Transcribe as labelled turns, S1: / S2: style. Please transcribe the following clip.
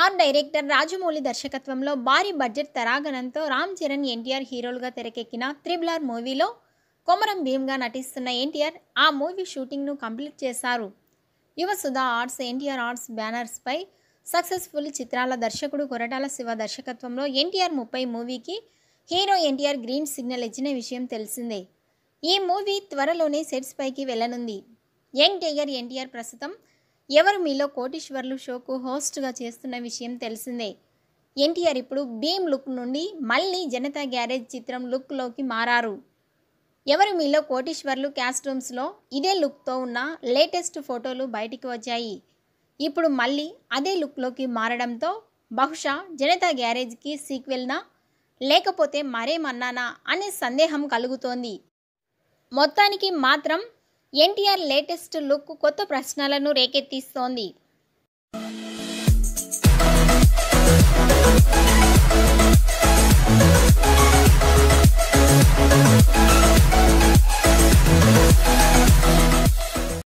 S1: star director Rajamouli దర్శకత్వంలో భారీ budget తరాగణంతో రామ్ చరణ్ ఎన్టీఆర్ హీరోలుగా తెరకెక్కిన త్రిబుల్ ఆర్ మూవీలో కొమరం భీమ్గా నటిస్తున్న ఎన్టీఆర్ ఆ మూవీ షూటింగ్ను కంప్లీట్ చేశారు యువ సుధా ఆర్ట్స్ ఎన్టీఆర్ ఆర్ట్స్ బ్యానర్స్పై సక్సెస్ఫుల్ చిత్రాల దర్శకుడు కొరటాల శివ దర్శకత్వంలో ఎన్టీఆర్ ముప్పై మూవీకి హీరో ఎన్టీఆర్ గ్రీన్ సిగ్నల్ ఇచ్చిన విషయం తెలిసిందే ఈ మూవీ త్వరలోనే సెట్స్ పైకి వెళ్ళనుంది యంగ్ టైగర్ ఎన్టీఆర్ ప్రస్తుతం ఎవరు మీలో కోటీశ్వర్లు షోకు హోస్ట్గా చేస్తున్న విషయం తెలిసిందే ఎన్టీఆర్ ఇప్పుడు భీమ్ లుక్ నుండి మళ్ళీ జనతా గ్యారేజ్ చిత్రం లుక్లోకి మారారు ఎవరు మీలో కోటీశ్వర్లు క్యాస్ట్రూమ్స్లో ఇదే లుక్తో ఉన్న లేటెస్ట్ ఫోటోలు బయటికి వచ్చాయి ఇప్పుడు మళ్ళీ అదే లుక్లోకి మారడంతో బహుశా జనతా గ్యారేజ్కి సీక్వెల్నా లేకపోతే మరేమన్నానా అనే సందేహం కలుగుతోంది మొత్తానికి మాత్రం ఎన్టీఆర్ లేటెస్ట్ లుక్ కొత్త ప్రశ్నలను రేకెత్తిస్తోంది